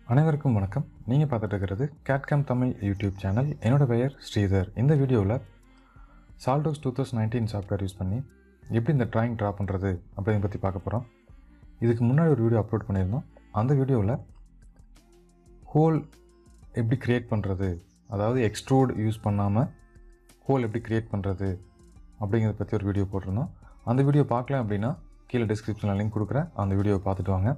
அனைவருக்கும் வணக்கம் நீங்கள் பார்த்துட்டு இருக்கிறது கேட்காம் தமிழ் யூடியூப் சேனல் என்னோட பெயர் ஸ்ரீதர் இந்த வீடியோவில் SolidWorks two thousand nineteen software use பண்ணி எப்படி இந்த ட்ராயிங் ட்ரா பண்ணுறது அப்படிங்கிறத பற்றி பார்க்க போகிறோம் இதுக்கு முன்னாடி ஒரு வீடியோ அப்லோட் பண்ணியிருந்தோம் அந்த வீடியோவில் ஹோல் எப்படி க்ரியேட் பண்ணுறது அதாவது எக்ஸ்ட்ரூட் யூஸ் பண்ணாமல் ஹோல் எப்படி க்ரியேட் பண்ணுறது அப்படிங்கிறத பற்றி ஒரு வீடியோ போட்டிருந்தோம் அந்த வீடியோ பார்க்கல அப்படின்னா கீழே டிஸ்கிரிப்ஷனில் லிங்க் கொடுக்குறேன் அந்த வீடியோவை பார்த்துட்டு வாங்க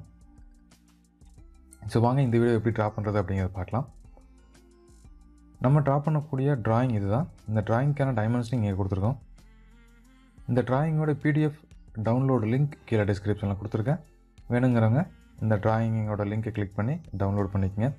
ஸோ வாங்க இந்த வீடியோ எப்படி ட்ரா பண்ணுறது அப்படிங்கிறத பார்க்கலாம் நம்ம ட்ரா பண்ணக்கூடிய டிராயிங் இதுதான் இந்த டிராயிங்க்கான டைமென்ஷனிங் இங்கே கொடுத்துருக்கோம் இந்த டிராயிங்கோட பிடிஎஃப் டவுன்லோடு லிங்க் கீழே டிஸ்கிரிப்ஷனில் கொடுத்துருக்கேன் வேணுங்கிறவங்க இந்த டிராயிங்கோட லிங்க்கை கிளிக் பண்ணி டவுன்லோட் பண்ணிக்கங்க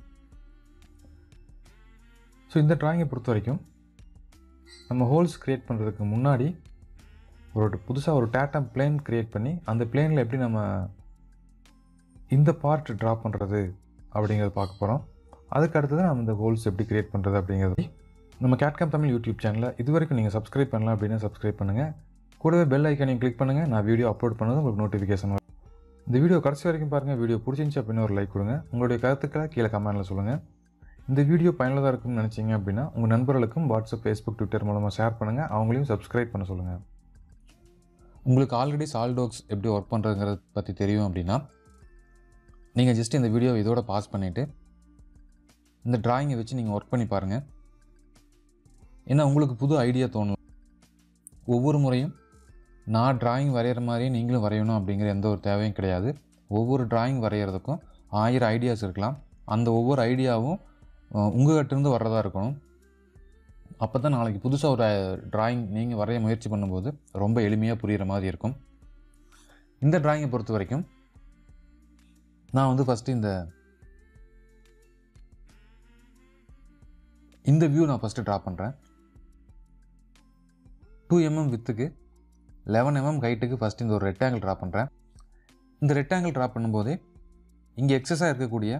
ஸோ இந்த டிராயிங்கை பொறுத்த வரைக்கும் நம்ம ஹோல்ஸ் க்ரியேட் பண்ணுறதுக்கு முன்னாடி ஒரு புதுசாக ஒரு டேட்டம் பிளேன் க்ரியேட் பண்ணி அந்த பிளேனில் எப்படி நம்ம இந்த பார்ட் ட்ரா பண்ணுறது அப்படிங்கிறத பார்க்க போகிறோம் அதுக்கு அடுத்தது நம்ம இந்த ஹோல்ஸ் எப்படி க்ரியேட் பண்ணுறது அப்படிங்கிறது நம்ம கேட்காம் தமிழ் யூடியூப் சேனலில் இது வரைக்கும் நீங்கள் சப்ஸ்கிரைப் பண்ணலாம் அப்படின்னா சப்ஸ்கிரைப் பண்ணுங்கள் கூடவே பெல் ஐக்கானையும் கிளிக் பண்ணுங்கள் நான் வீடியோ அப்லோட் பண்ணது உங்களுக்கு நோட்டிஃபிகேஷன் வரும் இந்த வீடியோ கடைசி வரைக்கும் பாருங்கள் வீடியோ பிடிச்சிருந்துச்சு அப்படின்னு ஒரு லைக் கொடுங்க உங்களுடைய கருத்துக்களை கீழே கமெண்ட்டில் சொல்லுங்கள் இந்த வீடியோ பயனுள்ளதாக இருக்கும்னு நினச்சிங்க அப்படின்னா உங்கள் நண்பர்களுக்கும் வாட்ஸ்அப் ஃபேஸ்புக் ட்விட்டர் மூலமாக ஷேர் பண்ணுங்கள் அவங்களையும் சப்ஸ்கிரைப் பண்ண சொல்லுங்கள் உங்களுக்கு ஆல்ரெடி சால்டோக்ஸ் எப்படி ஒர்க் பண்ணுறதுங்கிறத பற்றி தெரியும் அப்படின்னா நீங்கள் ஜஸ்ட் இந்த வீடியோ இதோட பாஸ் பண்ணிவிட்டு இந்த டிராயிங்கை வச்சு நீங்கள் ஒர்க் பண்ணி பாருங்கள் ஏன்னா உங்களுக்கு புது ஐடியா தோணும் ஒவ்வொரு முறையும் நான் டிராயிங் வரைகிற மாதிரியே நீங்களும் வரையணும் அப்படிங்கிற எந்த ஒரு தேவையும் கிடையாது ஒவ்வொரு டிராயிங் வரைகிறதுக்கும் ஆயிரம் ஐடியாஸ் இருக்கலாம் அந்த ஒவ்வொரு ஐடியாவும் உங்கள்கிட்டருந்து வர்றதா இருக்கணும் அப்போ தான் நாளைக்கு புதுசாக ஒரு டிராயிங் நீங்கள் வரைய முயற்சி பண்ணும்போது ரொம்ப எளிமையாக புரிகிற மாதிரி இருக்கும் இந்த டிராயிங்கை பொறுத்த வரைக்கும் நான் வந்து ஃபஸ்ட்டு இந்த இந்த வியூ நான் ஃபஸ்ட்டு ட்ரா பண்ணுறேன் டூ எம்எம் வித்துக்கு லெவன் எம்எம் ஹைட்டுக்கு ஃபஸ்ட்டு இந்த ஒரு ரெக்டாங்கிள் ட்ரா பண்ணுறேன் இந்த ரெக்டாங்கிள் ட்ரா பண்ணும்போதே இங்கே எக்ஸஸாக இருக்கக்கூடிய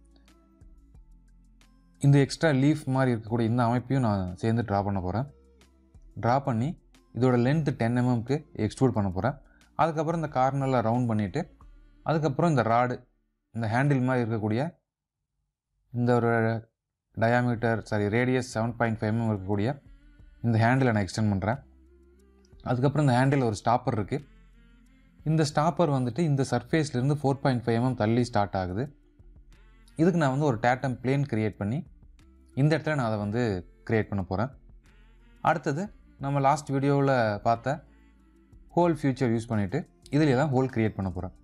இந்த எக்ஸ்ட்ரா லீஃப் மாதிரி இருக்கக்கூடிய இந்த அமைப்பையும் நான் சேர்ந்து ட்ரா பண்ண போகிறேன் ட்ரா பண்ணி இதோட லென்த்து டென் எம்எம்க்கு எக்ஸ்ட்ரூட் பண்ண போகிறேன் அதுக்கப்புறம் இந்த கார்னரில் ரவுண்ட் பண்ணிவிட்டு அதுக்கப்புறம் இந்த ராடு இந்த ஹேண்டில் மாதிரி இருக்கக்கூடிய இந்த ஒரு diameter sorry radius seven point five mm இருக்கக்கூடிய இந்த ஹேண்டிலை நான் எக்ஸ்டெண்ட் பண்ணுறேன் அதுக்கப்புறம் இந்த ஹேண்டில் ஒரு ஸ்டாப்பர் இருக்குது இந்த ஸ்டாப்பர் வந்துட்டு இந்த சர்ஃபேஸ்லேருந்து ஃபோர் பாயிண்ட் ஃபைவ் எம்எம் தள்ளி ஸ்டார்ட் ஆகுது இதுக்கு நான் வந்து ஒரு டேட்டம் பிளேன் க்ரியேட் பண்ணி இந்த இடத்துல நான் அதை வந்து க்ரியேட் பண்ண போகிறேன் அடுத்தது நம்ம லாஸ்ட் வீடியோவில் பார்த்த ஹோல் ஃபியூச்சர் யூஸ் பண்ணிவிட்டு இதில் தான் ஹோல் க்ரியேட் பண்ண போகிறேன்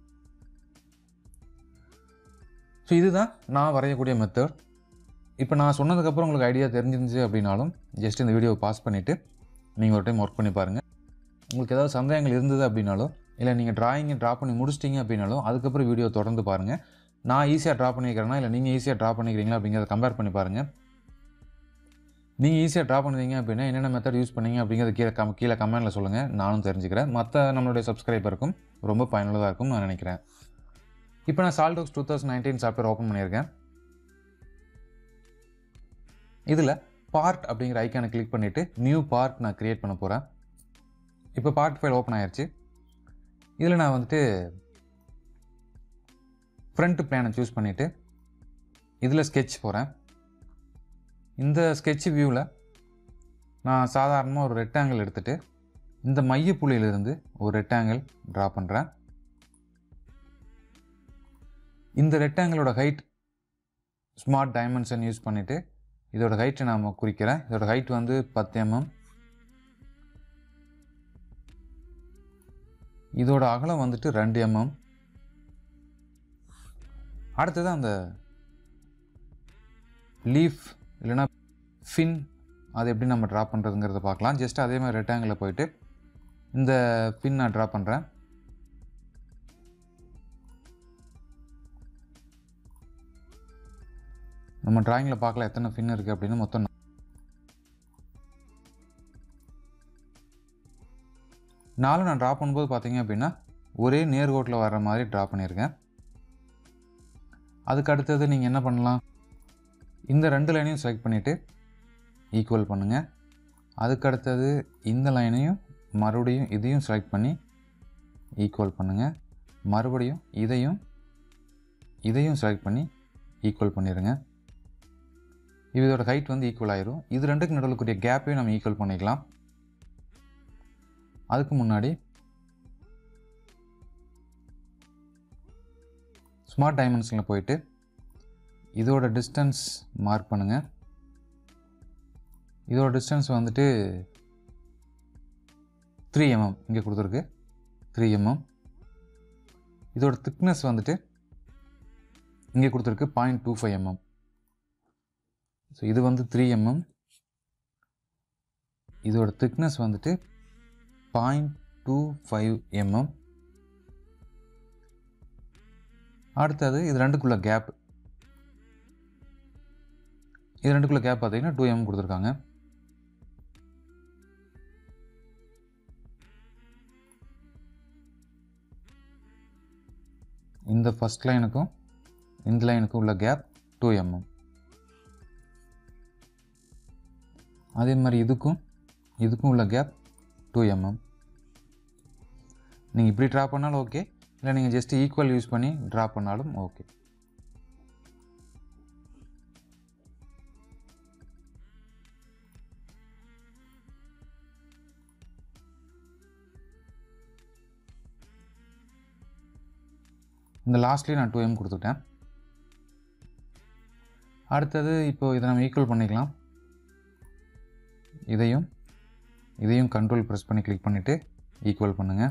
ஸோ இதுதான் நான் வரையக்கூடிய மெத்தட் இப்போ நான் சொன்னதுக்கப்புறம் உங்களுக்கு ஐடியா தெரிஞ்சிருந்துச்சு அப்படின்னாலும் ஜஸ்ட் இந்த வீடியோவை பாஸ் பண்ணிவிட்டு நீங்கள் ஒரு டைம் ஒர்க் பண்ணி பாருங்கள் உங்களுக்கு ஏதாவது சந்தேகங்கள் இருந்தது அப்படின்னாலும் இல்லை நீங்கள் ட்ராயிங்கை ட்ரா பண்ணி முடிச்சிட்டிங்க அப்படின்னாலும் அதுக்கப்புறம் வீடியோ தொடர்ந்து பாருங்கள் நான் ஈஸியாக ட்ரா பண்ணிக்கிறேன்னா இல்லை நீங்கள் ஈஸியாக ட்ரா பண்ணிக்கிறீங்களா அப்படிங்கிறத கம்பேர் பண்ணி பாருங்கள் நீங்கள் ஈஸியாக ட்ரா பண்ணுறீங்க அப்படின்னா என்னென்ன மெத்தட் யூஸ் பண்ணீங்க அப்படிங்கிறத கீழே கம் கீழே கமெண்ட்டில் சொல்லுங்கள் நானும் தெரிஞ்சுக்கிறேன் மற்ற நம்மளுடைய சப்ஸ்கிரைபருக்கும் ரொம்ப பயனுள்ளதாக இருக்கும் நான் நினைக்கிறேன் இப்போ நான் SolidWorks two thousand nineteen software open பண்ணியிருக்கேன் இதில் பார்ட் அப்படிங்கிற ஐக்கானை கிளிக் பண்ணிவிட்டு நியூ பார்ட் நான் க்ரியேட் பண்ண போகிறேன் இப்போ பார்ட் ஃபைல் ஓப்பன் ஆயிடுச்சு இதில் நான் வந்துட்டு ஃப்ரண்ட் பிளானை சூஸ் பண்ணிவிட்டு இதில் ஸ்கெட்ச் போகிறேன் இந்த ஸ்கெட்ச் வியூவில் நான் சாதாரணமாக ஒரு ரெக்டாங்கிள் எடுத்துகிட்டு இந்த மையப்புள்ளியிலிருந்து ஒரு ரெக்டாங்கிள் ட்ரா பண்ணுறேன் இந்த ரெக்டாங்கிளோட ஹைட் ஸ்மார்ட் டைமென்ஷன் யூஸ் பண்ணிவிட்டு இதோட ஹைட்டை நாம் குறிக்கிறேன் இதோட ஹைட் வந்து பத்து எம்எம் இதோட அகலம் வந்துட்டு ரெண்டு எம்எம் அடுத்தது அந்த லீஃப் இல்லைன்னா ஃபின் அது எப்படி நம்ம ட்ரா பண்ணுறதுங்கிறத பார்க்கலாம் ஜஸ்ட் அதே மாதிரி ரெக்டாங்கிளில் போயிட்டு இந்த ஃபின் நான் ட்ரா பண்ணுறேன் நம்ம ட்ராயிங்கில் பார்க்கல எத்தனை ஃபின் இருக்குது அப்படின்னு மொத்தம் நாலு நான் ட்ரா பண்ணும்போது பார்த்தீங்க அப்படின்னா ஒரே நேர்கோட்டில் வர்ற மாதிரி ட்ரா பண்ணியிருக்கேன் அதுக்கு அடுத்தது நீங்கள் என்ன பண்ணலாம் இந்த ரெண்டு லைனையும் செலக்ட் பண்ணிவிட்டு ஈக்குவல் பண்ணுங்கள் அதுக்கு அடுத்தது இந்த லைனையும் மறுபடியும் இதையும் செலக்ட் பண்ணி ஈக்குவல் பண்ணுங்கள் மறுபடியும் இதையும் இதையும் செலக்ட் பண்ணி ஈக்குவல் பண்ணிடுங்க இதோட ஹைட் வந்து ஈக்குவல் ஆயிரும் இது ரெண்டுக்கு நடுவில் கூடிய கேப்பையும் நம்ம ஈக்குவல் பண்ணிக்கலாம் அதுக்கு முன்னாடி ஸ்மார்ட் டைமென்ஷனில் போயிட்டு இதோட டிஸ்டன்ஸ் மார்க் பண்ணுங்கள் இதோட டிஸ்டன்ஸ் வந்துட்டு த்ரீ எம்எம் இங்கே கொடுத்துருக்கு த்ரீ எம்எம் இதோட திக்னஸ் வந்துட்டு இங்கே கொடுத்துருக்கு point two five mm so இது வந்து த்ரீ எம்எம் இதோட திக்னஸ் வந்துட்டு பாயிண்ட் டூ ஃபைவ் எம்எம் அடுத்தது இது ரெண்டுக்குள்ள கேப் இது ரெண்டுக்குள்ள கேப் பார்த்தீங்கன்னா டூ எம் கொடுத்துருக்காங்க இந்த ஃபஸ்ட் லைனுக்கும் இந்த லைனுக்கும் உள்ள கேப் டூ எம்எம் அதே மாதிரி இதுக்கும் இதுக்கும் உள்ள கேப் டூ எம்எம் நீங்கள் இப்படி ட்ரா பண்ணாலும் ஓகே இல்லை நீங்கள் ஜஸ்ட் ஈக்குவல் யூஸ் பண்ணி ட்ரா பண்ணாலும் ஓகே இந்த லாஸ்ட்லேயும் நான் டூ எம் கொடுத்துட்டேன் அடுத்தது இப்போ இதை நம்ம ஈக்குவல் பண்ணிக்கலாம் இதையும் இதையும் கண்ட்ரோல் ப்ரெஸ் பண்ணி கிளிக் பண்ணிவிட்டு ஈக்குவல் பண்ணுங்கள்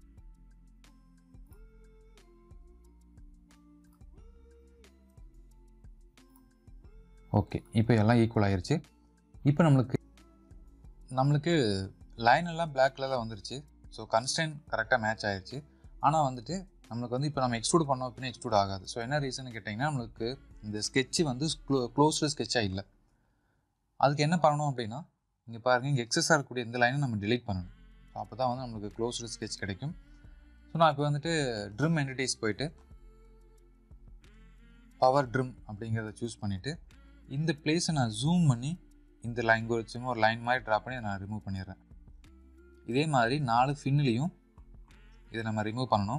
ஓகே இப்போ எல்லாம் ஈக்குவல் ஆயிருச்சு இப்போ நம்மளுக்கு நம்மளுக்கு லைன் எல்லாம் பிளாக் கலரில் வந்துருச்சு ஸோ கன்ஸ்டன்ட் கரெக்டாக மேட்ச் ஆயிருச்சு ஆனால் வந்துட்டு நம்மளுக்கு வந்து இப்போ நம்ம எக்ஸ்ட்ரூட் பண்ணோம் அப்படின்னா எக்ஸ்ட்ரூட் ஆகாது ஸோ என்ன ரீசன் கேட்டிங்கன்னா நம்மளுக்கு இந்த ஸ்கெட்சு வந்து க்ளோ க்ளோஸ்டு ஸ்கெட்சாக இல்லை அதுக்கு என்ன பண்ணணும் அப்படின்னா இங்கே பாருங்கள் இங்கே எக்ஸஸாக இருக்கக்கூடிய இந்த லைனை நம்ம delete பண்ணணும் ஸோ அப்போ தான் வந்து நம்மளுக்கு க்ளோஸ்டு ஸ்கெட்ச் கிடைக்கும் ஸோ நான் இப்போ வந்துட்டு ட்ரிம் என்டிட்டிஸ் போயிட்டு பவர் ட்ரிம் அப்படிங்கிறத சூஸ் பண்ணிவிட்டு இந்த பிளேஸை நான் ஜூம் பண்ணி இந்த லைன் குறிச்சும் ஒரு லைன் மாதிரி ட்ரா பண்ணி நான் ரிமூவ் பண்ணிடுறேன் இதே மாதிரி நாலு ஃபின்லேயும் இதை நம்ம ரிமூவ் பண்ணணும்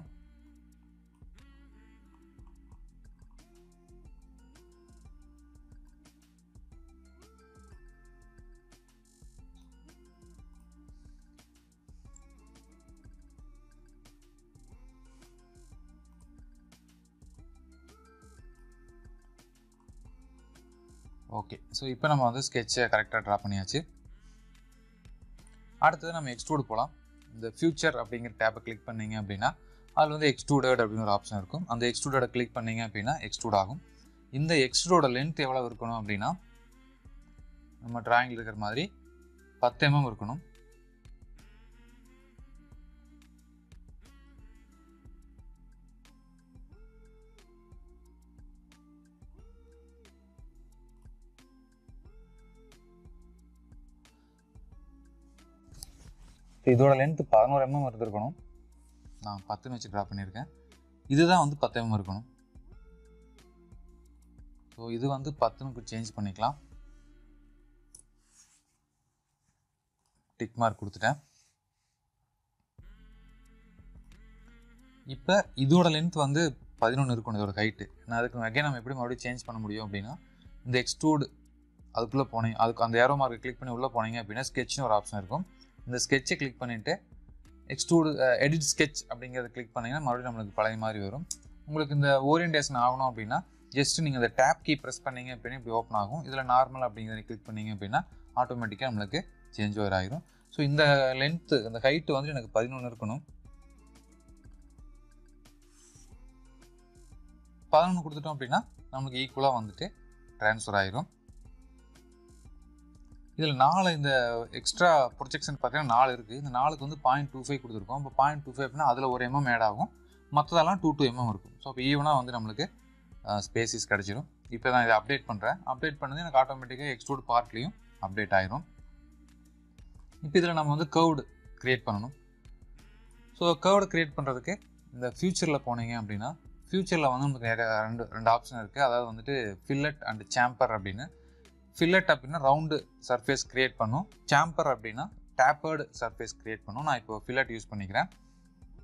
ஓகே ஸோ இப்போ நம்ம வந்து ஸ்கெட்சை கரெக்டாக ட்ரா பண்ணியாச்சு அடுத்தது நம்ம எக்ஸ்ட்ரூட் போகலாம் இந்த ஃபியூச்சர் அப்படிங்கிற டேப்பை கிளிக் பண்ணீங்க அப்படின்னா அதில் வந்து எக்ஸ்ட்ரூடட் அப்படின்னு ஒரு ஆப்ஷன் இருக்கும் அந்த எக்ஸ்ட்ரூடோட கிளிக் பண்ணீங்க அப்படின்னா எக்ஸ்ட்ரூட் ஆகும் இந்த எக்ஸ்ட்ரூடோட லென்த் எவ்வளோ இருக்கணும் அப்படின்னா நம்ம டிராயிங்கில் இருக்கிற மாதிரி பத்து எம்எம் இருக்கணும் இப்போ இதோட லென்த்து பதினோரு எம்எம் இருந்திருக்கணும் நான் பத்துன்னு வச்சு ட்ரா பண்ணியிருக்கேன் இதுதான் வந்து பத்து எம்எம் இருக்கணும் ஸோ இது வந்து பத்துனுக்கு சேஞ்ச் பண்ணிக்கலாம் டிக் மார்க் கொடுத்துட்டேன் இப்போ இதோட லென்த் வந்து பதினொன்று இருக்கணும் இதோட ஹைட்டு நான் அதுக்கு அகைன் நம்ம எப்படி மறுபடியும் சேஞ்ச் பண்ண முடியும் அப்படின்னா இந்த எக்ஸ்ட்ரூடு அதுக்குள்ளே போனீங்க அதுக்கு அந்த ஏரோ மார்க்கை கிளிக் பண்ணி உள்ளே போனீங்க அப்படின்னா ஸ்கெட்ச்னு ஒரு ஆப்ஷன் இருக்கும் இந்த ஸ்கெட்சை கிளிக் பண்ணிவிட்டு எக்ஸ்ட்ரூடு எடிட் ஸ்கெட்ச் அப்படிங்கிறத கிளிக் பண்ணிங்கன்னா மறுபடியும் நம்மளுக்கு பழைய மாதிரி வரும் உங்களுக்கு இந்த ஓரியன்டேஷன் ஆகணும் அப்படின்னா ஜஸ்ட் நீங்கள் இந்த டேப் கீ ப்ரெஸ் பண்ணீங்க அப்படின்னா இப்படி ஓப்பன் ஆகும் இதில் நார்மல் அப்படிங்கிறத கிளிக் பண்ணீங்க அப்படின்னா ஆட்டோமேட்டிக்காக நம்மளுக்கு சேஞ்ச் ஓவர் ஆகிரும் ஸோ இந்த லென்த்து அந்த ஹைட்டு வந்து எனக்கு பதினொன்று இருக்கணும் பதினொன்று கொடுத்துட்டோம் அப்படின்னா நம்மளுக்கு ஈக்குவலாக வந்துட்டு ட்ரான்ஸ்ஃபர் ஆயிரும் இதில் நாலு இந்த எக்ஸ்ட்ரா ப்ரொஜெக்ஷன் பார்த்தீங்கன்னா நாலு இருக்குது இந்த நாலுக்கு வந்து பாயிண்ட் டூ ஃபைவ் கொடுத்துருக்கோம் இப்போ பாயிண்ட் டூ ஃபைவ் அப்படின்னா அதில் ஒரு எம்எம் ஆட் ஆகும் மற்றதெல்லாம் டூ டூ எம்எம் இருக்கும் ஸோ இப்போ ஈவனாக வந்து நம்மளுக்கு ஸ்பேசிஸ் கிடச்சிரும் இப்போ நான் இதை அப்டேட் பண்ணுறேன் அப்டேட் பண்ணது எனக்கு ஆட்டோமேட்டிக்காக எக்ஸ்ட்ரூட் பார்ட்லேயும் அப்டேட் ஆயிரும் இப்போ இதில் நம்ம வந்து கர்வ்டு க்ரியேட் பண்ணணும் ஸோ கர்வ்டு க்ரியேட் பண்ணுறதுக்கு இந்த ஃப்யூச்சரில் போனீங்க அப்படின்னா ஃப்யூச்சரில் வந்து நமக்கு நிறைய ரெண்டு ரெண்டு ஆப்ஷன் இருக்குது அதாவது வந்துட்டு ஃபில்லட் அண்ட் சாம்பர் அப்படின்னு ஃபில்லட் அப்படின்னா ரவுண்டு சர்ஃபேஸ் க்ரியேட் பண்ணும் சாம்பர் அப்படின்னா டேப்பர்டு சர்ஃபேஸ் க்ரியேட் பண்ணும் நான் இப்போ ஃபில்லட் யூஸ் பண்ணிக்கிறேன்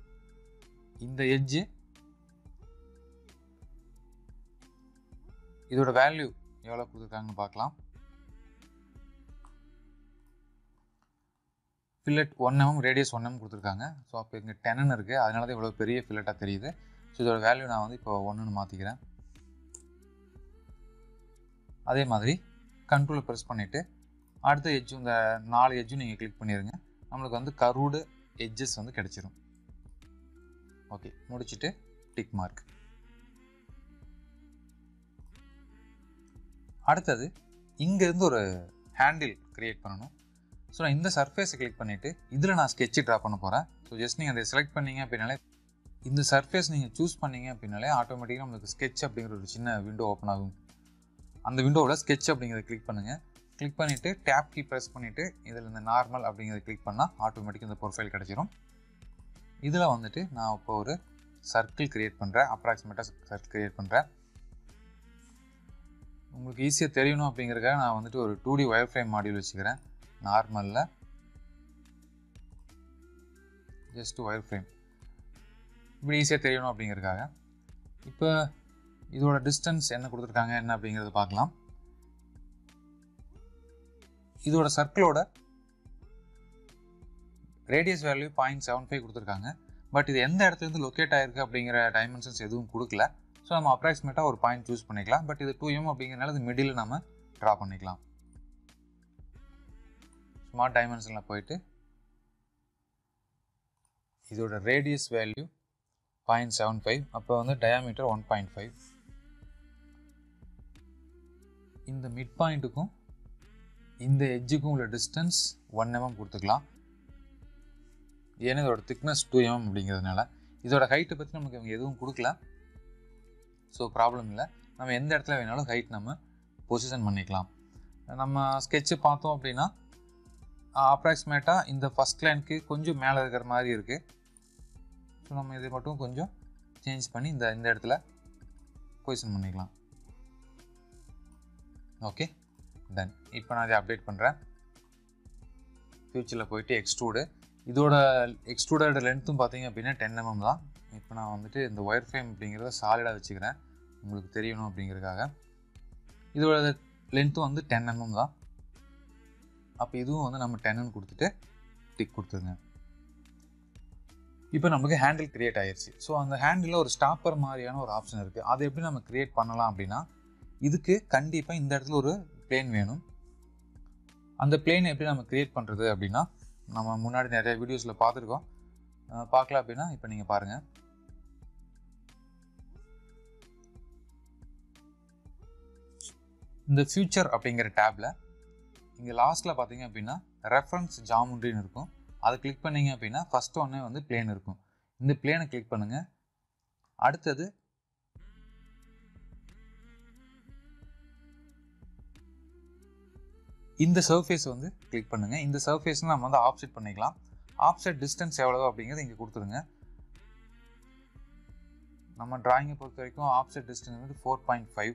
இந்த எட்ஜு இதோட வேல்யூ எவ்வளோ கொடுத்துருக்காங்கன்னு பார்க்கலாம் fillet one M radius one M கொடுத்துருக்காங்க ஸோ அப்போ இங்கே டென்னு இருக்குது அதனால தான் இவ்வளோ பெரிய ஃபில்லட்டாக தெரியுது ஸோ இதோட வேல்யூ நான் வந்து இப்போ ஒன்றுன்னு மாற்றிக்கிறேன் அதே மாதிரி கண்ட்ரோலை ப்ரெஸ் பண்ணிவிட்டு அடுத்த எட்ஜும் இந்த நாலு எட்ஜும் நீங்கள் கிளிக் பண்ணிடுங்க நம்மளுக்கு வந்து கருடு எட்ஜஸ் வந்து கிடச்சிரும் ஓகே முடிச்சுட்டு டிக் மார்க் அடுத்தது இங்கேருந்து ஒரு ஹேண்டில் க்ரியேட் பண்ணணும் ஸோ நான் இந்த சர்ஃபேஸை கிளிக் பண்ணிவிட்டு இதில் நான் ஸ்கெட்சு ட்ரா பண்ண போகிறேன் ஸோ ஜஸ்ட் நீங்கள் அதை செலக்ட் பண்ணீங்க அப்படின்னாலே இந்த சர்ஃபேஸ் நீங்கள் சூஸ் பண்ணீங்க அப்படின்னாலே ஆட்டோமேட்டிக்காக நம்மளுக்கு ஸ்கெட்ச் அப்படிங்கிற ஒரு சின்ன விண்டோ ஓப்பன் ஆகும் அந்த விண்டோவில் ஸ்கெட்ச் அப்படிங்கிறத கிளிக் பண்ணுங்கள் கிளிக் பண்ணிவிட்டு டேப் கீ ப்ரெஸ் பண்ணிவிட்டு இதில் இந்த நார்மல் அப்படிங்கிறத கிளிக் பண்ணால் ஆட்டோமேட்டிக்காக இந்த ப்ரொஃபைல் கிடச்சிரும் இதில் வந்துட்டு நான் இப்போ ஒரு சர்க்கிள் க்ரியேட் பண்ணுறேன் அப்ராக்சிமேட்டாக சர்க்கிள் க்ரியேட் பண்ணுறேன் உங்களுக்கு ஈஸியாக தெரியணும் அப்படிங்கிறதுக்காக நான் வந்துட்டு ஒரு two D wire frame module வச்சுக்கிறேன் நார்மலில் ஜஸ்ட் ஒயர் ஃப்ரேம் இப்படி ஈஸியாக தெரியணும் அப்படிங்கிறதுக்காக இப்போ இதோட டிஸ்டன்ஸ் என்ன கொடுத்துருக்காங்க என்ன அப்படிங்கிறத பார்க்கலாம் இதோட சர்க்கிளோட radius value point seven five கொடுத்துருக்காங்க பட் இது எந்த இடத்துலேருந்து லொக்கேட் ஆயிருக்கு அப்படிங்கிற டைமென்ஷன்ஸ் எதுவும் கொடுக்கல ஸோ நம்ம அப்ராக்சிமேட்டாக ஒரு பாயிண்ட் சூஸ் பண்ணிக்கலாம் பட் இது டூ எம் அப்படிங்கிறனால இது மிடில் நம்ம ட்ரா பண்ணிக்கலாம் ஸ்மார்ட் டைமென்ஷனில் போயிட்டு இதோட radius value point seven five அப்போ வந்து டயாமீட்டர் ஒன் பாயிண்ட் ஃபைவ் இந்த மிட் பாயிண்ட்டுக்கும் இந்த எட்ஜுக்கும் உள்ள டிஸ்டன்ஸ் ஒன் எம்எம் கொடுத்துக்கலாம் ஏன்னா இதோட திக்னஸ் டூ எம்எம் அப்படிங்கிறதுனால இதோட ஹைட்டை பற்றி நமக்கு இவங்க எதுவும் கொடுக்கல ஸோ ப்ராப்ளம் இல்லை நம்ம எந்த இடத்துல வேணாலும் ஹைட் நம்ம பொசிஷன் பண்ணிக்கலாம் நம்ம ஸ்கெட்சு பார்த்தோம் அப்படின்னா அப்ராக்சிமேட்டாக இந்த ஃபஸ்ட் லைனுக்கு கொஞ்சம் மேலே இருக்கிற மாதிரி இருக்குது ஸோ நம்ம இதை மட்டும் கொஞ்சம் சேஞ்ச் பண்ணி இந்த இந்த இடத்துல பொசிஷன் பண்ணிக்கலாம் ஓகே டன் இப்போ நான் இதை அப்டேட் பண்ணுறேன் ஃபியூச்சரில் போயிட்டு எக்ஸ்ட்ரூடு இதோட எக்ஸ்ட்ரூடோட லென்த்தும் பார்த்தீங்க அப்படின்னா டென் எம்எம் தான் இப்போ நான் வந்துட்டு இந்த ஒயர் ஃப்ரேம் அப்படிங்கிறத சாலிடாக வச்சுக்கிறேன் உங்களுக்கு தெரியணும் அப்படிங்கிறதுக்காக இதோட லென்த்தும் வந்து டென் எம்எம் தான் அப்போ இதுவும் வந்து நம்ம டென்னு கொடுத்துட்டு டிக் கொடுத்துருங்க இப்போ நமக்கு ஹேண்டில் கிரியேட் ஆயிடுச்சு ஸோ அந்த ஹேண்டிலில் ஒரு ஸ்டாப்பர் மாதிரியான ஒரு ஆப்ஷன் இருக்குது அதை எப்படி நம்ம கிரியேட் பண்ணலாம் அப்படின்னா இதுக்கு கண்டிப்பாக இந்த இடத்துல ஒரு பிளேன் வேணும் அந்த பிளேன் எப்படி நம்ம கிரியேட் பண்ணுறது அப்படின்னா நம்ம முன்னாடி நிறைய வீடியோஸில் பார்த்துருக்கோம் பார்க்கல அப்படின்னா இப்போ நீங்கள் பாருங்கள் இந்த ஃபியூச்சர் அப்படிங்கிற டேப்பில் இங்கே லாஸ்ட்டில் பார்த்தீங்க அப்படின்னா ரெஃபரன்ஸ் ஜாமுண்ட்ரின்னு இருக்கும் அதை கிளிக் பண்ணீங்க அப்படின்னா ஃபஸ்ட் ஒன்னே வந்து பிளேன் இருக்கும் இந்த பிளேனை கிளிக் பண்ணுங்கள் அடுத்தது இந்த சர்ஃபேஸ் வந்து கிளிக் பண்ணுங்கள் இந்த சர்ஃபேஸ் நம்ம வந்து ஆப்செட் பண்ணிக்கலாம் ஆப்செட் டிஸ்டன்ஸ் எவ்வளோ அப்படிங்கிறது இங்கே கொடுத்துருங்க நம்ம டிராயிங்கை பொறுத்த வரைக்கும் ஆப்செட் டிஸ்டன்ஸ் வந்து ஃபோர் பாயிண்ட் ஃபைவ்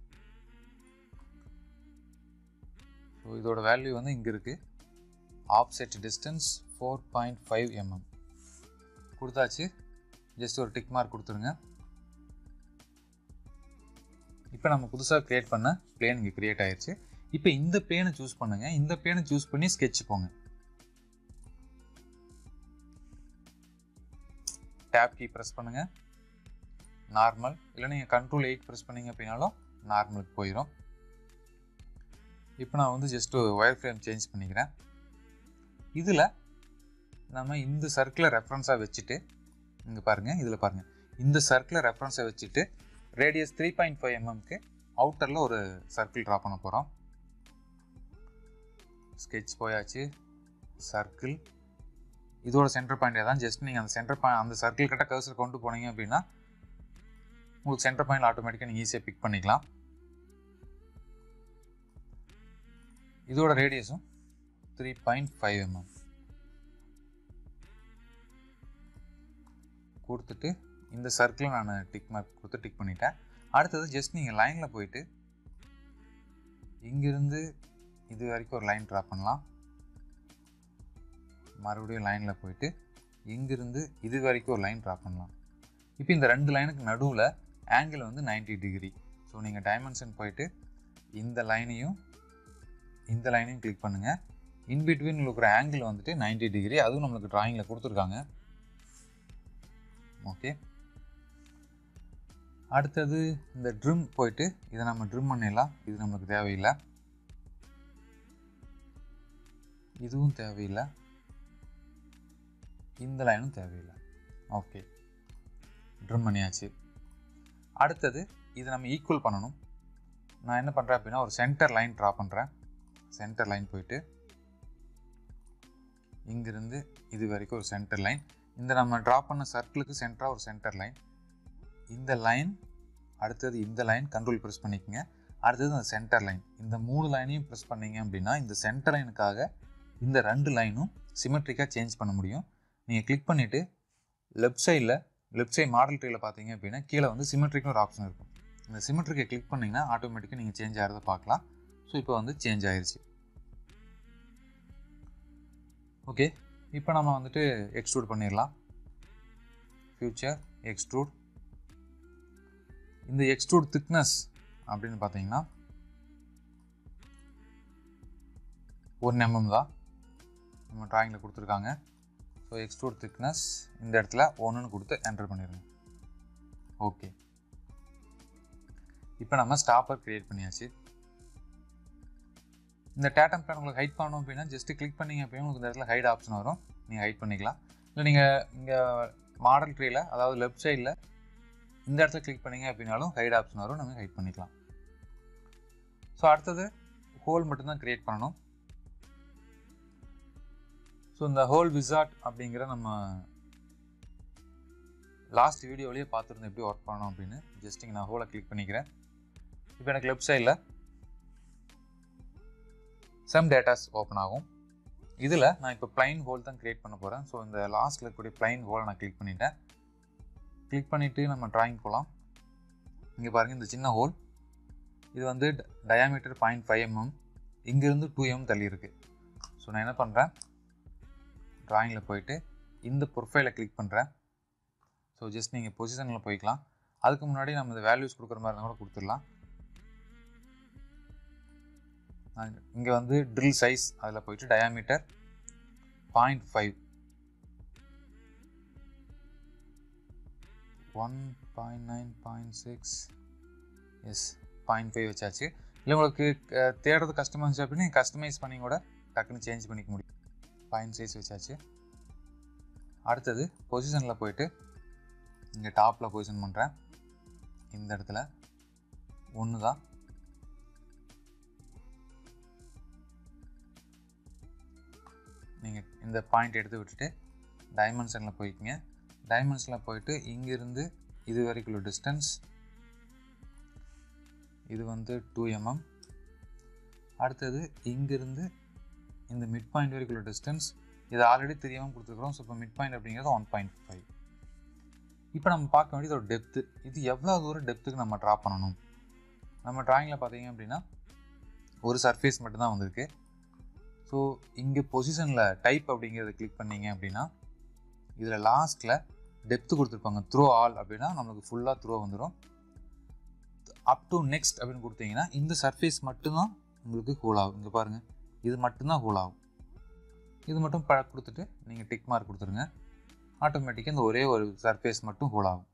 ஸோ இதோட வேல்யூ வந்து இங்கே இருக்குது offset distance four point five mm கொடுத்தாச்சு ஜஸ்ட் ஒரு டிக் மார்க் கொடுத்துருங்க இப்போ நம்ம புதுசாக க்ரியேட் பண்ண பிளேன் இங்கே க்ரியேட் ஆயிடுச்சு இப்போ இந்த பிளேனை சூஸ் பண்ணுங்கள் இந்த பிளேனை சூஸ் பண்ணி ஸ்கெட்ச் போங்க டேப் கீ ப்ரெஸ் பண்ணுங்கள் நார்மல் இல்லை நீங்கள் கண்ட்ரோல் எயிட் ப்ரெஸ் பண்ணீங்க அப்படின்னாலும் நார்மலுக்கு போயிடும் இப்போ நான் வந்து ஜஸ்ட் ஒயர் ஃப்ரேம் சேஞ்ச் பண்ணிக்கிறேன் இதில் நம்ம இந்த சர்க்கிளை ரெஃபரன்ஸாக வச்சுட்டு இங்கே பாருங்கள் இதில் பாருங்கள் இந்த சர்க்கிளை ரெஃபரன்ஸை வச்சுட்டு ரேடியஸ் த்ரீ பாயிண்ட் ஃபைவ் எம்எம்க்கு அவுட்டரில் ஒரு சர்க்கிள் ட்ரா பண்ண போகிறோம் ஸ்கெட்ச் போயாச்சு சர்க்கிள் இதோட சென்டர் பாயிண்டே தான் ஜஸ்ட் நீங்கள் அந்த சென்டர் பாயிண்ட் அந்த சர்க்கிள் கிட்ட கர்சர் கொண்டு போனீங்க அப்படின்னா உங்களுக்கு சென்டர் பாயிண்ட் ஆட்டோமேட்டிக்காக நீங்கள் ஈஸியாக பிக் பண்ணிக்கலாம் இதோட ரேடியஸும் த்ரீ பாயிண்ட் ஃபைவ் எம்எம் கொடுத்துட்டு இந்த சர்க்கிளை நான் டிக் மார்க் கொடுத்து டிக் பண்ணிட்டேன் அடுத்தது ஜஸ்ட் நீங்கள் லைனில் போயிட்டு இங்கிருந்து இது வரைக்கும் ஒரு லைன் ட்ரா பண்ணலாம் மறுபடியும் லைனில் போயிட்டு இங்கிருந்து இது வரைக்கும் ஒரு லைன் ட்ரா பண்ணலாம் இப்போ இந்த ரெண்டு லைனுக்கு நடுவில் ஆங்கிள் வந்து 90 டிகிரி ஸோ ஸோ நீங்கள் டைமென்ஷன் போயிட்டு இந்த லைனையும் இந்த லைனையும் கிளிக் பண்ணுங்கள் இன்பிட்வீன் இருக்கிற ஆங்கிள் வந்துட்டு 90 டிகிரி அதுவும் நம்மளுக்கு டிராயிங்கில் கொடுத்துருக்காங்க ஓகே அடுத்தது இந்த ட்ரிம் போயிட்டு இதை நம்ம ட்ரிம் பண்ணிடலாம் இது நம்மளுக்கு தேவையில்லை இதுவும் தேவையில்லை இந்த லைனும் தேவையில்லை ஓகே ட்ரிம் பண்ணியாச்சு அடுத்தது இதை நம்ம ஈக்குவல் பண்ணணும் நான் என்ன பண்ணுறேன் அப்படின்னா ஒரு சென்டர் லைன் ட்ரா பண்ணுறேன் சென்டர் லைன் போயிட்டு இங்கிருந்து இது வரைக்கும் ஒரு சென்டர் லைன் இந்த நம்ம ட்ரா பண்ண சர்க்கிளுக்கு சென்டராக ஒரு சென்டர் லைன் இந்த லைன் அடுத்தது இந்த லைன் கண்ட்ரோல் ப்ரெஸ் பண்ணிக்கோங்க அடுத்தது அந்த சென்டர் லைன் இந்த மூணு லைனையும் ப்ரெஸ் பண்ணீங்க அப்படின்னா இந்த சென்டர் லைனுக்காக இந்த ரெண்டு லைனும் சிமெட்ரிக்காக சேஞ்ச் பண்ண முடியும் நீங்கள் கிளிக் பண்ணிவிட்டு லெஃப்ட் சைடில் லெஃப்ட் சைட் மாடல் ட்ரீல பார்த்தீங்க அப்படின்னா கீழே வந்து சிமெட்ரிக்னு ஒரு ஆப்ஷன் இருக்கும் இந்த சிமெட்ரிக்கை கிளிக் பண்ணிங்கன்னா ஆட்டோமேட்டிக்காக நீங்கள் சேஞ்ச் ஆகிறத பார்க்கலாம் ஸோ இப்போ வந்து சேஞ்ச் ஆயிருச்சு ஓகே இப்போ நம்ம வந்துட்டு எக்ஸ்ட்ரூட் பண்ணிடலாம் ஃபியூச்சர் எக்ஸ்ட்ரூட் இந்த எக்ஸ்ட்ரூட் திக்னஸ் அப்படின்னு பார்த்தீங்கன்னா ஒரு எம்எம் தான் நம்ம ட்ராயிங்கில் கொடுத்துருக்காங்க ஸோ எக்ஸ்ட்ரூட் திக்னஸ் இந்த இடத்துல ஒன்றுன்னு கொடுத்து என்டர் பண்ணிடுங்க ஓகே இப்போ நம்ம ஸ்டாப்பர் க்ரியேட் பண்ணியாச்சு இந்த டேட்டம் பிளான் உங்களுக்கு ஹைட் பண்ணணும் அப்படின்னா ஜஸ்ட் கிளிக் பண்ணீங்க அப்படின்னா உங்களுக்கு இந்த இடத்துல ஹைட் ஆப்ஷன் வரும் நீங்கள் ஹைட் பண்ணிக்கலாம் இல்லை நீங்கள் இங்கே மாடல் ட்ரீல அதாவது லெஃப்ட் சைடில் இந்த இடத்துல கிளிக் பண்ணீங்க அப்படின்னாலும் ஹைட் ஆப்ஷன் வரும் நம்ம ஹைட் பண்ணிக்கலாம் ஸோ அடுத்தது ஹோல் மட்டும்தான் க்ரியேட் பண்ணணும் ஸோ இந்த ஹோல் விசார்ட் அப்படிங்கிற நம்ம லாஸ்ட் வீடியோவிலேயே பார்த்துருந்தோம் எப்படி ஒர்க் பண்ணணும் அப்படின்னு ஜஸ்ட் இங்கே நான் ஹோலை கிளிக் பண்ணிக்கிறேன் இப்போ எனக்கு லெஃப்ட் சைடில் சம் டேட்டாஸ் ஓப்பன் ஆகும் இதில் நான் இப்போ பிளைன் ஹோல் தான் க்ரியேட் பண்ண போகிறேன் ஸோ இந்த லாஸ்ட்டில் இருக்கக்கூடிய பிளைன் ஹோலை நான் கிளிக் பண்ணிட்டேன் கிளிக் பண்ணிவிட்டு நம்ம ட்ராயிங் போகலாம் இங்கே பாருங்கள் இந்த சின்ன ஹோல் இது வந்து டயாமீட்டர் பாயிண்ட் ஃபைவ் எம்எம் இங்கேருந்து டூ எம் தள்ளி இருக்குது ஸோ நான் என்ன பண்ணுறேன் ட்ராயிங்கில் போயிட்டு இந்த ப்ரொஃபைலை கிளிக் பண்ணுறேன் ஸோ ஜஸ்ட் நீங்கள் பொசிஷனில் போய்க்கலாம் அதுக்கு முன்னாடி நம்ம இந்த வேல்யூஸ் கொடுக்குற மாதிரி இருந்தால் கூட கொடுத்துடலாம் இங்கே வந்து ட்ரில் சைஸ் அதில் போயிட்டு diameter point five one point nine point six S point five வச்சாச்சு இல்லை உங்களுக்கு அஹ், தேடுறது கஷ்டமாக இருந்துச்சு அப்படின்னு கஸ்டமைஸ் பண்ணி கூட டக்குன்னு சேஞ்ச் பண்ணிக்க முடியும் பாயிண்ட் சைஸ் வச்சாச்சு அடுத்தது பொசிஷனில் போயிட்டு இங்கே டாப்பில் பொசிஷன் பண்ணுறேன் இந்த இடத்துல ஒன்று தான் நீங்கள் இந்த பாயிண்ட் எடுத்து விட்டுட்டு டைமென்ஷனில் போய்க்குங்க டைமென்ஷனில் போயிட்டு இங்கிருந்து இது வரைக்கும் உள்ள டிஸ்டன்ஸ் இது வந்து டூ எம்எம் அடுத்தது இங்கிருந்து இந்த மிட் பாயிண்ட் வரைக்கும் உள்ள டிஸ்டன்ஸ் இது ஆல்ரெடி தெரியாமல் கொடுத்துருக்குறோம் ஸோ இப்போ மிட் பாயிண்ட் அப்படிங்கிறது ஒன் பாயிண்ட் ஃபைவ் இப்போ நம்ம பார்க்க வேண்டியது ஒரு டெப்த்து இது எவ்வளோ தூரம் டெப்த்துக்கு நம்ம ட்ரா பண்ணணும் நம்ம ட்ராயிங்கில் பார்த்தீங்க அப்படின்னா ஒரு சர்ஃபேஸ் மட்டும்தான் வந்திருக்கு ஸோ இங்கே பொசிஷனில் டைப் அப்படிங்கிறத கிளிக் பண்ணீங்க அப்படின்னா இதில் லாஸ்ட்டில் டெப்த்து கொடுத்துருப்பாங்க த்ரோ ஆல் அப்படின்னா நம்மளுக்கு ஃபுல்லாக த்ரோ வந்துடும் அப் டு நெக்ஸ்ட் அப்படின்னு கொடுத்தீங்கன்னா இந்த சர்ஃபேஸ் மட்டும்தான் உங்களுக்கு ஹோல் ஆகும் இங்கே பாருங்கள் இது மட்டும்தான் ஹோல் ஆகும் இது மட்டும் ப கொடுத்துட்டு நீங்கள் டிக் மார்க் கொடுத்துருங்க ஆட்டோமேட்டிக்காக இந்த ஒரே ஒரு சர்ஃபேஸ் மட்டும் ஹோல் ஆகும்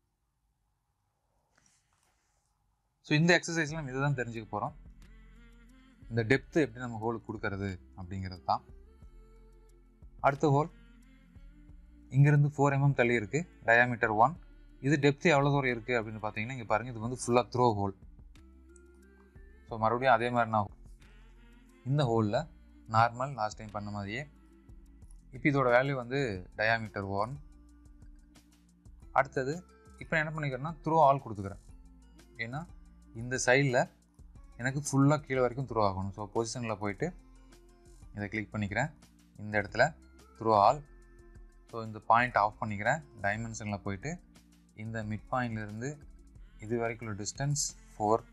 ஸோ இந்த எக்ஸசைஸில் நம்ம இதை தான் தெரிஞ்சுக்க போகிறோம் இந்த டெப்த்து எப்படி நம்ம ஹோலுக்கு கொடுக்கறது அப்படிங்கிறது தான் அடுத்த ஹோல் இங்கேருந்து ஃபோர் எம்எம் தள்ளி இருக்குது டயாமீட்டர் ஒன் இது டெப்த்து எவ்வளோ தூரம் இருக்குது அப்படின்னு பார்த்தீங்கன்னா இங்கே பாருங்கள் இது வந்து ஃபுல்லாக த்ரோ ஹோல் ஸோ மறுபடியும் அதே மாதிரி நான் இந்த ஹோலில் நார்மல் லாஸ்ட் டைம் பண்ண மாதிரியே இப்போ இதோட வேல்யூ வந்து டயாமீட்டர் ஒன் அடுத்தது இப்போ என்ன பண்ணிக்கிறேன்னா த்ரோ ஆல் கொடுத்துக்கிறேன் ஏன்னா இந்த சைடில் எனக்கு ஃபுல்லாக கீழே வரைக்கும் த்ரோ ஆகணும் ஸோ பொசிஷனில் போயிட்டு இதை கிளிக் பண்ணிக்கிறேன் இந்த இடத்துல த்ரோ ஆல் ஸோ இந்த பாயிண்ட் ஆஃப் பண்ணிக்கிறேன் டைமென்ஷனில் போயிட்டு இந்த மிட் பாயிண்ட்லேருந்து இது வரைக்கும் உள்ள டிஸ்டன்ஸ் ஃபோர்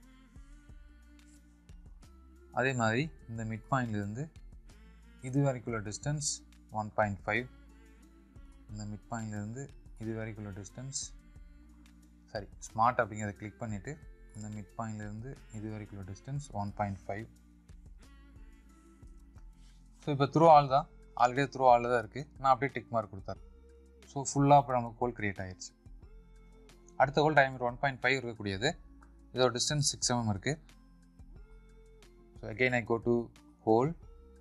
அதே மாதிரி இந்த மிட் பாயிண்ட்லேருந்து இது வரைக்கும் உள்ள டிஸ்டன்ஸ் ஒன் பாயிண்ட் ஃபைவ் இந்த மிட் பாயிண்ட்லேருந்து இது வரைக்கும் உள்ள டிஸ்டன்ஸ் சரி ஸ்மார்ட் அப்படிங்கிறத கிளிக் பண்ணிவிட்டு இந்த மிட் பாயிண்ட்லேருந்து இது வரைக்கும் distance one point five so இப்போ த்ரூ ஆல் தான் ஆல்ரெடி த்ரூ ஆல் தான் இருக்குது நான் அப்படியே டிக் மார்க் கொடுத்தாரு ஸோ ஃபுல்லாக இப்போ நமக்கு கோல் கிரியேட் ஆயிடுச்சு அடுத்த hole diameter one point five இருக்கக்கூடியது இதோட டிஸ்டன்ஸ் சிக்ஸ் எம்எம் இருக்குது so again I go to hole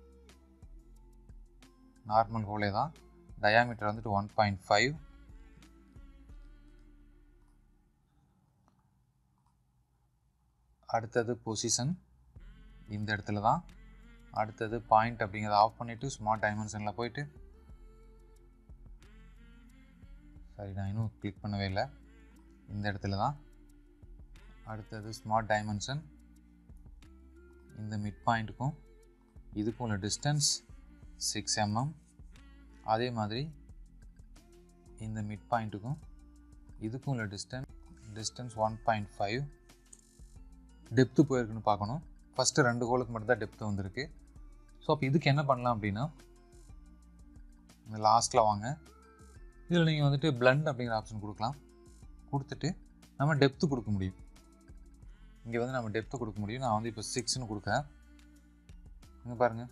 normal ஹோலே தான் டயாமீட்டர் வந்துட்டு ஒன் பாயிண்ட் ஃபைவ் அடுத்தது பொசிஷன் இந்த இடத்துல தான் அடுத்தது பாயிண்ட் அப்படிங்கிறத ஆஃப் பண்ணிவிட்டு ஸ்மார்ட் டைமென்ஷனில் போயிட்டு சரி நான் இன்னும் கிளிக் பண்ணவே இல்லை இந்த இடத்துல தான் அடுத்தது ஸ்மார்ட் டைமென்ஷன் இந்த மிட் பாயிண்ட்டுக்கும் இதுக்கும் உள்ள டிஸ்டன்ஸ் சிக்ஸ் எம்எம் அதே மாதிரி இந்த மிட் பாயிண்ட்டுக்கும் இதுக்கும் உள்ள distance distance one point five depth போயிருக்குன்னு பார்க்கணும் ஃபஸ்ட்டு ரெண்டு கோலுக்கு மட்டும் தான் டெப்த்து வந்திருக்கு ஸோ அப்போ இதுக்கு என்ன பண்ணலாம் அப்படின்னா இந்த லாஸ்ட்டில் வாங்க இதில் நீங்கள் வந்துட்டு பிளண்ட் அப்படிங்கிற ஆப்ஷன் கொடுக்கலாம் கொடுத்துட்டு நம்ம டெப்த்து கொடுக்க முடியும் இங்கே வந்து நம்ம டெப்த்து கொடுக்க முடியும் நான் வந்து இப்போ சிக்ஸ்னு கொடுக்குறேன் இங்கே பாருங்கள்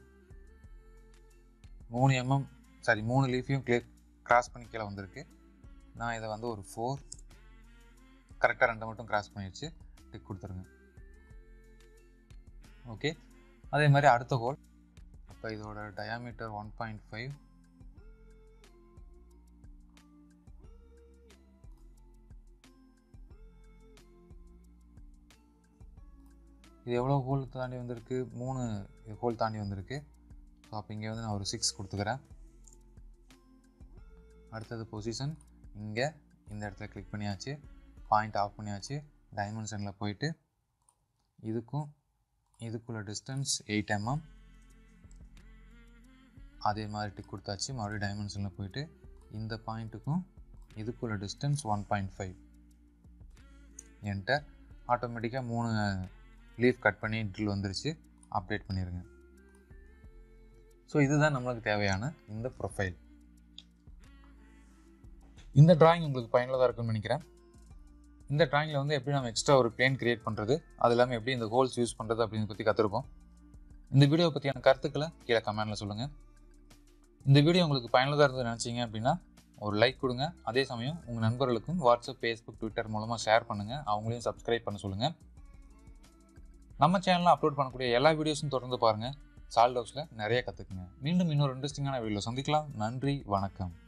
மூணு எம்எம் சாரி மூணு லீஃபையும் கிளியர் கிராஸ் பண்ணி கீழே வந்திருக்கு நான் இதை வந்து ஒரு ஃபோர் கரெக்டாக ரெண்டை மட்டும் கிராஸ் பண்ணிடுச்சு டிக் கொடுத்துருங்க ஓகே அதே மாதிரி அடுத்த ஹோல் அப்போ இதோட டயாமீட்டர் ஒன் பாயிண்ட் ஃபைவ் இது எவ்வளோ ஹோல் தாண்டி வந்திருக்கு மூணு ஹோல் தாண்டி வந்திருக்கு ஸோ அப்போ இங்கே வந்து நான் ஒரு சிக்ஸ் கொடுத்துக்கிறேன் அடுத்தது பொசிஷன் இங்கே இந்த இடத்துல கிளிக் பண்ணியாச்சு பாயிண்ட் ஆஃப் பண்ணியாச்சு டைமென்ஷனில் போயிட்டு இதுக்கும் இதுக்குள்ள டிஸ்டன்ஸ் எயிட் எம்எம் அதே மாதிரி டிக் கொடுத்தாச்சு மறுபடியும் டைமென்ஷனில் போயிட்டு இந்த பாயிண்ட்டுக்கும் இதுக்குள்ள distance one point five enter ஆட்டோமேட்டிக்காக மூணு லீஃப் கட் பண்ணி ட்ரில் வந்துருச்சு அப்டேட் பண்ணிடுங்க ஸோ இதுதான் நம்மளுக்கு தேவையான இந்த ப்ரொஃபைல் இந்த டிராயிங் உங்களுக்கு பயனுள்ளதாக இருக்கும்னு நினைக்கிறேன் இந்த டிராயிங்கில் வந்து எப்படி நம்ம எக்ஸ்ட்ரா ஒரு பிளேன் கிரியேட் பண்ணுறது அது இல்லாமல் எப்படி இந்த ஹோல்ஸ் யூஸ் பண்ணுறது அப்படின்னு பற்றி கற்றுருக்கோம் இந்த வீடியோ பற்றியான கருத்துக்களை கீழே கமெண்டில் சொல்லுங்கள் இந்த வீடியோ உங்களுக்கு பயனுள்ளதாக இருந்து நினச்சிங்க அப்படின்னா ஒரு லைக் கொடுங்க அதே சமயம் உங்கள் நண்பர்களுக்கும் வாட்ஸ்அப் ஃபேஸ்புக் ட்விட்டர் மூலமாக ஷேர் பண்ணுங்கள் அவங்களையும் சப்ஸ்கிரைப் பண்ண சொல்லுங்கள் நம்ம சேனலில் அப்லோட் பண்ணக்கூடிய எல்லா வீடியோஸும் தொடர்ந்து பாருங்கள் சால்ட் ஹவுஸில் நிறைய கற்றுக்குங்க மீண்டும் இன்னொரு இன்ட்ரெஸ்டிங்கான வீடியோவில் சந்திக்கலாம் நன்றி வணக்கம்